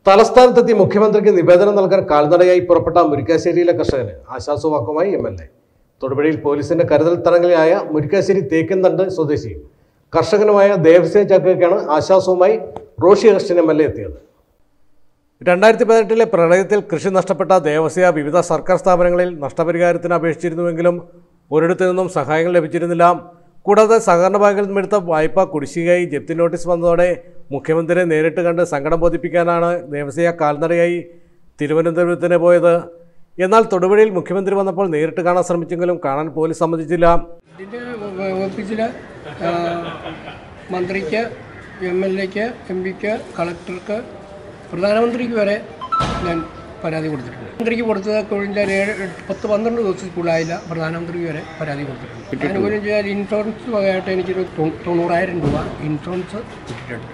തലസ്ഥാനത്തെത്തി മുഖ്യമന്ത്രിക്ക് നിവേദനം നൽകാൻ കാൽനടയായി പുറപ്പെട്ട മുരിക്കാശ്ശേരിയിലെ കർഷകന് ആശ്വാസവാക്കുമായി എം എൽ എ തൊടുപുഴയിൽ പോലീസിന്റെ കരുതൽ തടങ്കലിലായ മുരിക്കാശ്ശേരി തേക്കൻതണ്ട് സ്വദേശിയും കർഷകനുമായ ദേവസ്യ ചക്കയ്ക്കാണ് ആശ്വാസവുമായി Roshy Augustine M L A എത്തിയത് രണ്ടായിരത്തി പതിനെട്ടിലെ പ്രളയത്തിൽ കൃഷി നഷ്ടപ്പെട്ട ദേവസ്യ വിവിധ സർക്കാർ സ്ഥാപനങ്ങളിൽ നഷ്ടപരിഹാരത്തിന് അപേക്ഷിച്ചിരുന്നുവെങ്കിലും ഒരിടത്തു നിന്നും സഹായങ്ങൾ ലഭിച്ചിരുന്നില്ല കൂടാതെ സഹകരണ ബാങ്കിൽ നിന്നെടുത്ത വായ്പ കുടിശ്ശികയായി ജപ്തി നോട്ടീസ് വന്നതോടെ മുഖ്യമന്ത്രിയെ നേരിട്ട് കണ്ട് സങ്കടം ബോധിപ്പിക്കാനാണ് ദേവസ്യ കാൽനടയായി തിരുവനന്തപുരത്തിന് പോയത് എന്നാൽ തൊടുപുഴയിൽ മുഖ്യമന്ത്രി വന്നപ്പോൾ നേരിട്ട് കാണാൻ ശ്രമിച്ചെങ്കിലും കാണാൻ പോലീസ് സമ്മതിച്ചില്ല ഇതിൻ്റെ ഓഫീസിൽ മന്ത്രിക്ക് എം എൽ എക്ക് എം പിക്ക് കളക്ടർക്ക് പ്രധാനമന്ത്രിക്ക് വരെ ഞാൻ പരാതി കൊടുത്തിട്ടുണ്ട് മന്ത്രിക്ക് കൊടുത്തത് കഴിഞ്ഞാൽ ഏഴ് എട്ട് പത്ത് പന്ത്രണ്ട് ദിവസത്തിനുള്ളിലായില്ല പ്രധാനമന്ത്രിക്ക് വരെ പരാതി കൊടുത്തിട്ടുണ്ട് ആനുകൂല്യം ചെയ്യാൻ ഇൻഷുറൻസ് വകയായിട്ട് എനിക്കൊരു തൊ- തൊണ്ണൂറായിരം രൂപ ഇൻഷുറൻസ് കിട്ടിയിട്ടുണ്ട്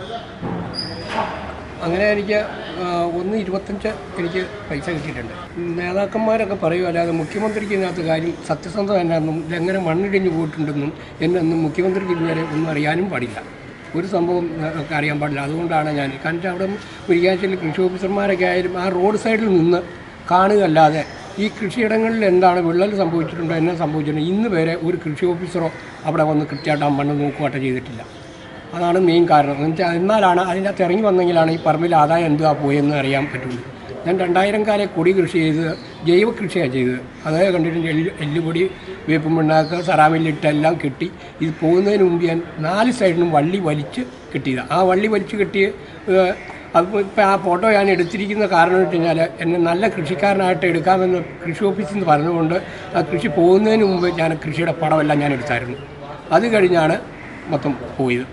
അങ്ങനെ എനിക്ക് ആ, ഒന്ന് ഇരുപത്തഞ്ച് എനിക്ക് പൈസ കിട്ടിയിട്ടുണ്ട് നേതാക്കന്മാരൊക്കെ പറയും അല്ലാതെ മുഖ്യമന്ത്രിക്ക് ഇതിനകത്ത് കാര്യം സത്യസന്ധത എന്നാന്നും ഇതെങ്ങനെ മണ്ണിടിഞ്ഞു പോയിട്ടുണ്ടെന്നും എന്നൊന്നും മുഖ്യമന്ത്രിക്ക് ഇതുവരെ ഒന്നും അറിയാനും പാടില്ല ഒരു സംഭവം ആ, ഒക്കെ അറിയാൻ പാടില്ല അതുകൊണ്ടാണ് ഞാൻ കാരണം അവിടെ മുരിക്കാശ്ശേരി കൃഷി ഓഫീസർമാരൊക്കെ ആയാലും ആ റോഡ് സൈഡിൽ നിന്ന് കാണുകയല്ലാതെ ഈ കൃഷിയിടങ്ങളിൽ എന്താണ് വിള്ളൽ സംഭവിച്ചിട്ടുണ്ടോ എന്നെ സംഭവിച്ചിട്ടുണ്ടോ ഇന്ന് വരെ ഒരു കൃഷി ഓഫീസറോ അവിടെ വന്ന് കൃത്യമായിട്ട് ആ മണ്ണ് നോക്കുവാട്ടം ചെയ്തിട്ടില്ല അതാണ് മെയിൻ കാരണം എന്ന് വെച്ചാൽ എന്നാലാണ് അതിൻ്റെ അകത്ത് ഇറങ്ങി വന്നെങ്കിലാണ് ഈ പറമ്പിൽ ആദായം എന്തുവാ പോയെന്ന് അറിയാൻ പറ്റുള്ളൂ ഞാൻ രണ്ടായിരം കാലം കൊടി കൃഷി ചെയ്ത് ജൈവ കൃഷിയാണ് ചെയ്തത് അതായത് കണ്ടിട്ടുണ്ട് എല്ല് എല്ലുപൊടി വേപ്പും പിണ്ണാക്ക് സറാമില്ലിട്ട് എല്ലാം കെട്ടി ഇത് പോകുന്നതിന് മുമ്പ് ഞാൻ നാല് സൈഡിനും വള്ളി വലിച്ച് കെട്ടിയതാണ് ആ വള്ളി വലിച്ച് കെട്ടിയ ഏഹ്, അത് ഇപ്പം ആ ഫോട്ടോ ഞാൻ എടുത്തിരിക്കുന്ന കാരണം എന്ന് വെച്ച് കഴിഞ്ഞാൽ എന്നെ നല്ല കൃഷിക്കാരനായിട്ട് എടുക്കാമെന്ന് കൃഷി ഓഫീസിൽ നിന്ന് പറഞ്ഞുകൊണ്ട് ആ കൃഷി പോകുന്നതിന് മുമ്പ് ഞാൻ കൃഷിയുടെ പടമെല്ലാം ഞാൻ എടുത്തായിരുന്നു അത് കഴിഞ്ഞാണ് മൊത്തം പോയത്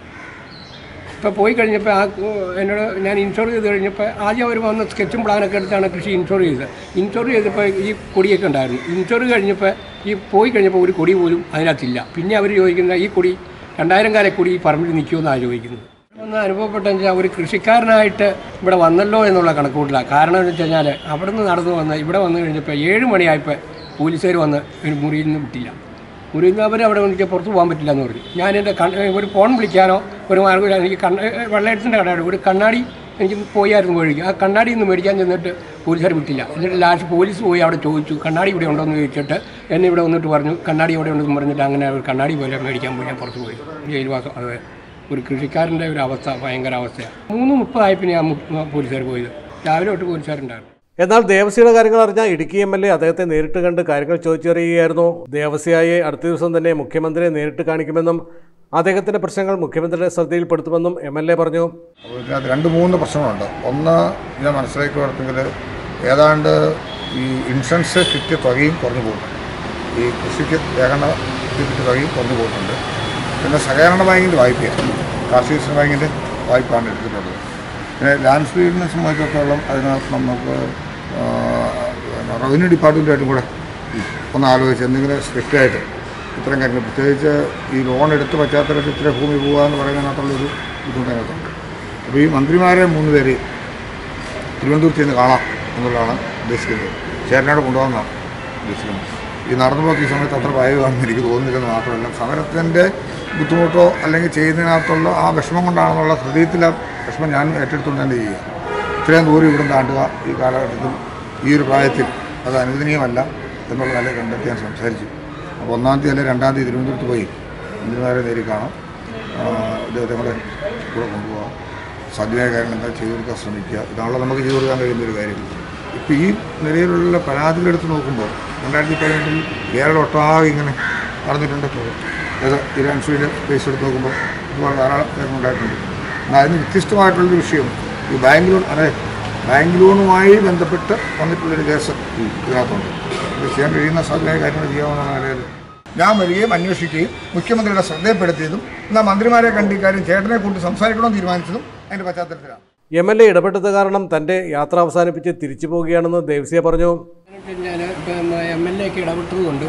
ഇപ്പോൾ പോയി കഴിഞ്ഞപ്പോൾ ആ കു- എന്നോട് ഞാൻ ഇൻഷുർ ചെയ്ത് കഴിഞ്ഞപ്പോൾ ആദ്യം അവർ വന്ന് സ്കെച്ചും പ്ലാനൊക്കെ എടുത്താണ് കൃഷി ഇൻഷുർ ചെയ്തത് ഇൻഷുർ ചെയ്തപ്പോൾ ഈ കൊടിയൊക്കെ ഉണ്ടായിരുന്നു ഇൻഷുർ കഴിഞ്ഞപ്പോൾ ഈ പോയി കഴിഞ്ഞപ്പോൾ ഒരു കൊടി പോലും അതിനകത്തില്ല പിന്നെ അവർ ചോദിക്കുന്ന ഈ കൊടി രണ്ടായിരം കാല കൊടി ഈ പറമ്പിൽ നിൽക്കുമെന്നാണ് ചോദിക്കുന്നത് ഒന്ന് അനുഭവപ്പെട്ടെന്ന് വെച്ചാൽ ഒരു കൃഷിക്കാരനായിട്ട് ഇവിടെ വന്നല്ലോ എന്നുള്ള കണക്കൂട്ടില്ല കാരണം എന്ന് വെച്ച് കഴിഞ്ഞാൽ അവിടെ നിന്ന് നടന്നു വന്ന് ഇവിടെ വന്നു കഴിഞ്ഞപ്പോൾ ഏഴ് മണിയായപ്പോൾ പോലീസുകാർ വന്ന് ഒരു മുറിയിൽ നിന്ന് വിട്ടില്ല മുറിയിൽ നിന്ന് അവർ അവിടെ എനിക്ക് പുറത്ത് പോകാൻ പറ്റില്ല എന്ന് പറഞ്ഞു ഞാൻ എൻ്റെ കൺ ഒരു ഫോൺ വിളിക്കാനോ ഒരു മാർഗ്ഗമില്ല എനിക്ക് കണ്ണ വെള്ളയടത്തിൻ്റെ കടയാണ് ഒരു കണ്ണാടി എനിക്ക് പോയായിരുന്നു വഴിക്ക് ആ കണ്ണാടി ഒന്ന് മേടിക്കാൻ ചെന്നിട്ട് പോലീസുകാർ വിട്ടില്ല എന്നിട്ട് ലാസ്റ്റ് പോലീസ് പോയി അവിടെ ചോദിച്ചു കണ്ണാടി ഇവിടെ ഉണ്ടോ എന്ന് ചോദിച്ചിട്ട് എന്നെ ഇവിടെ വന്നിട്ട് പറഞ്ഞു കണ്ണാടി ഇവിടെ ഉണ്ടെന്ന് പറഞ്ഞിട്ട് അങ്ങനെ ഒരു കണ്ണാടി പോലെ മേടിക്കാൻ പോയി ഞാൻ പുറത്ത് പോയി ജയിൽവാസം അതെ ഒരു കൃഷിക്കാരൻ്റെ ഒരു അവസ്ഥ ഭയങ്കര അവസ്ഥയാണ് മൂന്ന് മുപ്പതായപ്പിന് ഞാൻ മു- പോലീസുകാർ പോയത് രാവിലെ തൊട്ട് പോലീസുകാരുണ്ടായിരുന്നു എന്നാൽ ദേവസ്യയുടെ കാര്യങ്ങൾ അറിഞ്ഞ ഇടുക്കി എം എൽ എ അദ്ദേഹത്തെ നേരിട്ട് കണ്ട് കാര്യങ്ങൾ ചോദിച്ചറിയുകയായിരുന്നു ദേവസ്യയെ അടുത്ത ദിവസം തന്നെ മുഖ്യമന്ത്രിയെ നേരിട്ട് കാണിക്കുമെന്നും അദ്ദേഹത്തിന്റെ പ്രശ്നങ്ങൾ മുഖ്യമന്ത്രിയുടെ ശ്രദ്ധയിൽപ്പെടുത്തുമെന്നും എം എൽ എ പറഞ്ഞു അപ്പോൾ ഇതിനകത്ത് രണ്ട് മൂന്ന് പ്രശ്നങ്ങളുണ്ട് ഒന്ന് ഞാൻ മനസ്സിലാക്കി വളർത്തുമെങ്കിൽ ഏതാണ്ട് ഈ ഇൻഷുറൻസ് കിട്ടിയ തുകയും കുറഞ്ഞു പോകുന്നുണ്ട് ഈ കൃഷിക്ക് ലേഖന കിട്ടിയ തുകയും കുറഞ്ഞു പോകുന്നുണ്ട് പിന്നെ സഹകരണ ബാങ്കിൻ്റെ വായ്പയാണ് കാർഷിക വികസന ബാങ്കിൻ്റെ വായ്പയാണ് എടുത്തിട്ടുള്ളത് പിന്നെ ലാൻഡ് സ്പീഡിനെ സംബന്ധിച്ചിടത്തോളം അതിനകത്ത് നമുക്ക് ആ, പിന്നെ റവന്യൂ ഡിപ്പാർട്ട്മെൻറ്റായിട്ടും കൂടെ ഒന്ന് ആലോചിച്ച് എന്തെങ്കിലും സ്ട്രിക്റ്റായിട്ട് ഇത്തരം കാര്യങ്ങൾ പ്രത്യേകിച്ച് ഈ ലോൺ എടുത്ത പശ്ചാത്തലത്തിൽ ഇത്ര ഭൂമി പോകുക എന്ന് പറയുന്നതിനകത്തുള്ളൊരു ബുദ്ധിമുട്ട് അതിനകത്തുണ്ട് അപ്പോൾ ഈ മന്ത്രിമാരെ മൂന്ന് പേര് തിരുവനന്തപുരത്ത് നിന്ന് കാണാം എന്നുള്ളതാണ് ഉദ്ദേശിക്കുന്നത് ചേരനാട് കൊണ്ടുപോകുന്നതാണ് ഉദ്ദേശിക്കുന്നത് ഈ നടന്നു പോക്ക് ഈ സമയത്ത് അത്ര പ്രായമാണെന്ന് എനിക്ക് തോന്നുന്നില്ലെന്ന് മാത്രമല്ല സമരത്തിൻ്റെ ബുദ്ധിമുട്ടോ അല്ലെങ്കിൽ ചെയ്യുന്നതിനകത്തുള്ള ആ വിഷമം കൊണ്ടാണെന്നുള്ള ഹൃദയത്തിലെ വിഷമം ഞാൻ ഏറ്റെടുത്തുകൊണ്ട് തന്നെ ചെയ്യുക ഇത്രയും ദൂരം ഇവിടെ താണ്ടുക ഈ കാലഘട്ടത്തിൽ ഈ ഒരു പ്രായത്തിൽ അത് അനുവദനീയമല്ല എന്നുള്ള നില കണ്ടെത്തി ഞാൻ സംസാരിച്ചു അപ്പോൾ ഒന്നാം തീയതി അല്ലെങ്കിൽ രണ്ടാം തീയതി തിരുവനന്തപുരത്ത് പോയി മന്ത്രിമാരെ നേരിൽ കാണാം ആ, ഇദ്ദേഹത്തെ കൂടെ കൂടെ കൊണ്ടുപോകാം സാധ്യമായ കാര്യങ്ങൾ എന്താ ചെയ്തു കൊടുക്കാൻ ശ്രമിക്കുക ഇതാണല്ലോ നമുക്ക് ചെയ്തു കൊടുക്കാൻ കഴിയുന്ന ഒരു കാര്യം ഇപ്പോൾ ഈ നിലയിലുള്ള പരാതികളെടുത്ത് നോക്കുമ്പോൾ രണ്ടായിരത്തി പതിനെട്ടിൽ കേരളം ഒട്ടാകെ ഇങ്ങനെ നടന്നിട്ടുണ്ട് ഏത് ഇരാൻസുവിൻ്റെ കേസ് എടുത്ത് നോക്കുമ്പോൾ ഒരുപാട് ധാരാളം പേരുണ്ടായിട്ടുണ്ട് എന്നാൽ അതിന് വ്യത്യസ്തമായിട്ടുള്ളൊരു വിഷയം ഈ ബാങ്ക് ലോൺ അതെ ബാങ്ക് ലോണുമായി ബന്ധപ്പെട്ട് വന്നിട്ടുള്ളൊരു കേസ് ഇതിനകത്തുണ്ട് ഇത് ചെയ്യാൻ കഴിയുന്ന സാധ്യമായ കാര്യങ്ങൾ ചെയ്യാവുന്ന നിലയിൽ ഞാൻ വരികയും അന്വേഷിക്കുകയും മുഖ്യമന്ത്രിയുടെ ശ്രദ്ധയപ്പെടുത്തിയതും എന്നാൽ മന്ത്രിമാരെ കണ്ട് ഇക്കാര്യം ചേട്ടനെ കൂട്ടി സംസാരിക്കണമെന്ന് തീരുമാനിച്ചതും അതിൻ്റെ പശ്ചാത്തലത്തിലാണ് എം എൽ എ ഇടപെട്ടത് കാരണം തന്റെ യാത്ര അവസാനിപ്പിച്ച് തിരിച്ചു പോവുകയാണെന്ന് ദേവസ്യ പറഞ്ഞു ഞാൻ ഇപ്പം എം എൽ എ ഒക്കെ ഇടപെട്ടതുകൊണ്ട്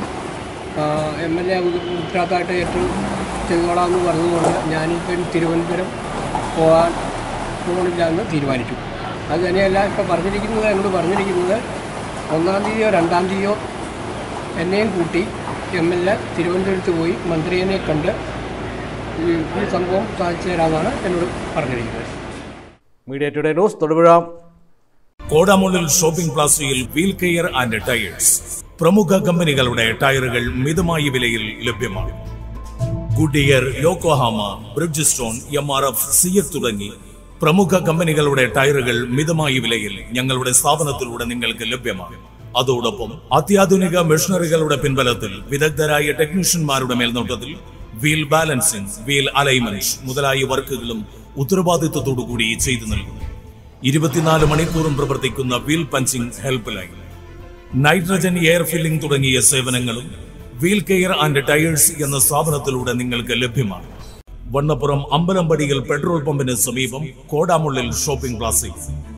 എം എൽ എ ഉത്തരവാദിത്തമായിട്ട് ഏറ്റവും ചെയ്തോളാമെന്ന് പറഞ്ഞതുകൊണ്ട് ഞാനിപ്പം തിരുവനന്തപുരം പോകാൻ പോകണില്ല എന്ന് തീരുമാനിച്ചു അത് തന്നെയല്ല ഇപ്പോൾ പറഞ്ഞിരിക്കുന്നത് എന്നോട് പറഞ്ഞിരിക്കുന്നത് ഒന്നാം തീയതിയോ രണ്ടാം തീയതിയോ എന്നെയും കൂട്ടി എം എൽ എ തിരുവനന്തപുരത്ത് പോയി മന്ത്രിയെ കണ്ട് ഈ ഈ സംഭവം സാധിച്ചു തരാമെന്നാണ് എന്നോട് പറഞ്ഞിരിക്കുന്നത് മീഡിയ ടുഡേ ന്യൂസ് തൊടുപുഴ കോടാമുള്ളിൽ ഷോപ്പിംഗ് പ്ലാസയിൽ വീൽ കെയർ ആൻഡ് ടയേഴ്സ് പ്രമുഖ കമ്പനികളുടെ ടയറുകൾ മിതമായ വിലയിൽ ലഭ്യമാണ് Goodyear Yokohama Bridgestone M R F CEAT തുടങ്ങി പ്രമുഖ കമ്പനികളുടെ ടയറുകൾ മിതമായ വിലയിൽ ഞങ്ങളുടെ സ്ഥാപനത്തിലൂടെ നിങ്ങൾക്ക് ലഭ്യമാണ് അതോടൊപ്പം അത്യാധുനിക മെഷീനറികളുടെ പിൻബലത്തിൽ വിദഗ്ധരായ ടെക്നീഷ്യന്മാരുടെ മേൽനോട്ടത്തിൽ വീൽ ബാലൻസിംഗ് വീൽ അലൈൻമെന്റ് മുതലായ വർക്കുകളും ഉത്തരവാദിത്വത്തോടുകൂടി ചെയ്തു നൽകുന്നു ഇരുപത്തിനാല് മണിക്കൂറും പ്രവർത്തിക്കുന്ന wheel punching help line nitrogen air filling തുടങ്ങിയ സേവനങ്ങളും വീൽ കെയർ ആൻഡ് ടയേഴ്സ് എന്ന സ്ഥാപനത്തിലൂടെ നിങ്ങൾക്ക് ലഭ്യമാണ് വണ്ണപ്പുറം അമ്പലമ്പടിയിൽ പെട്രോൾ പമ്പിന് സമീപം കോടാമുള്ളിൽ ഷോപ്പിംഗ് പ്ലാസയിൽ